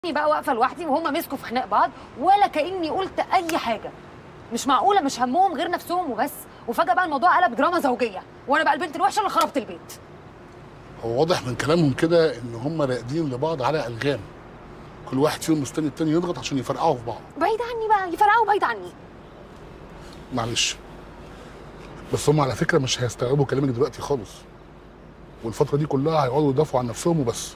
بقى واقفه لوحدي وهم مسكوا في خناق بعض ولا كاني قلت اي حاجه مش معقوله مش همهم غير نفسهم وبس وفجاه بقى الموضوع قلب دراما زوجيه وانا بقى البنت الوحشه اللي خربت البيت هو واضح من كلامهم كده ان هم راقدين لبعض على الغام كل واحد فيهم مستني التاني يضغط عشان يفرقعوا في بعض بعيد عني بقى يفرقعوا بعيد عني معلش بس هم على فكره مش هيستوعبوا كلامك دلوقتي خالص والفتره دي كلها هيقعدوا يدافعوا عن نفسهم وبس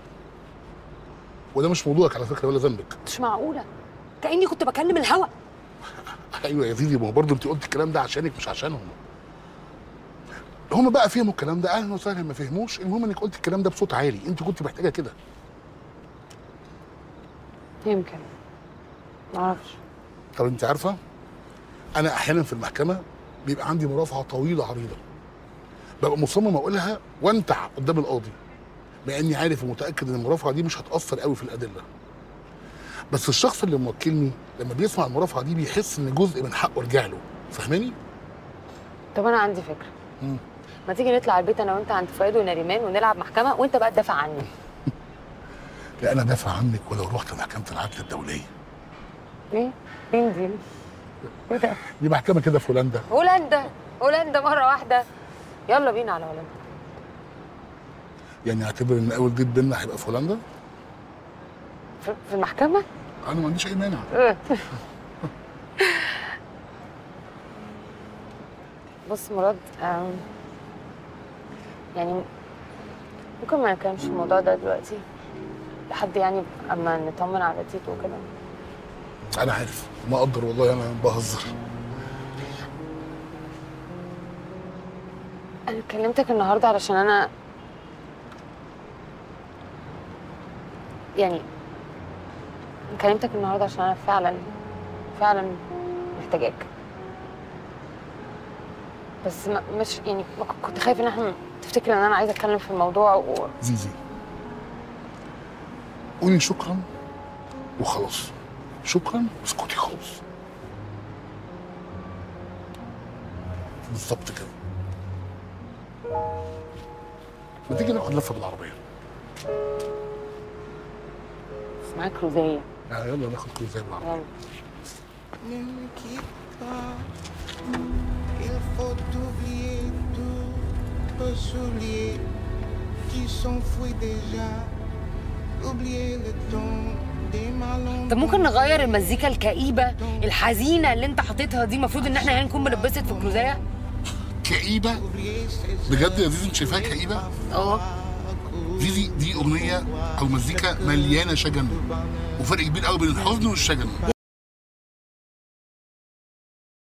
وده مش موضوعك على فكره ولا ذنبك مش معقوله كاني كنت بكلم الهوا ايوه يا زيزي ما هو برضه انت قلت الكلام ده عشانك مش عشانهم هم بقى فهموا الكلام ده اهلا وسهلا ما فهموش المهم انك قلت الكلام ده بصوت عالي انت كنت محتاجه كده يمكن معرفش طب انت عارفه انا احيانا في المحكمه بيبقى عندي مرافعه طويله عريضه ببقى مصمم اقولها وانتع قدام القاضي مع اني عارف ومتاكد ان المرافعه دي مش هتاثر قوي في الادله بس الشخص اللي موكلني لما بيسمع المرافعه دي بيحس ان جزء من حقه رجع له فاهماني طب انا عندي فكره مم. ما تيجي نطلع البيت انا وانت عند فؤاد ونريمان ونلعب محكمه وانت بقى تدافع عني لا انا دافع عنك ولو رحت محكمه العدل الدوليه ايه مين دي ايه ده دي محكمه كده في هولندا هولندا هولندا مره واحده يلا بينا على هولندا يعني اعتبر ان اول ديت بينا هيبقى في هولندا في في المحكمه انا ما عنديش اي مانع بص مراد آم، يعني ممكن ما نتكلمش في الموضوع ده دلوقتي لحد يعني اما نطمن على تيتو وكده انا عارف ما اقدر والله انا بهزر انا كلمتك النهارده علشان انا يعني كلمتك النهارده عشان انا فعلا فعلا محتاجاك بس ما مش يعني ما ك- كنت خايف ان احنا تفتكر ان انا عايزه اتكلم في الموضوع و... زيزي قولي شكرا وخلاص شكرا واسكتي خالص بالظبط كده ما تيجي ناخد لفه بالعربيه بس معاك روزيه يعني يلا ناخد كل زي بالعربيه يلا Ne me quitte pas. Il faut oublier tout, peut s'oublier qui s'enfuit déjà. Oublier le temps des malentendus. طب ممكن نغير المزيكا الكئيبه الحزينه اللي انت حاططها دي المفروض ان احنا يعني نكون بنتبسط في الكروزيه كئيبه بجد يا زيزي انت شايفاها كئيبه اه زيزي دي اغنيه او مزيكا مليانه شجن وفرق كبير قوي بين الحزن والشجن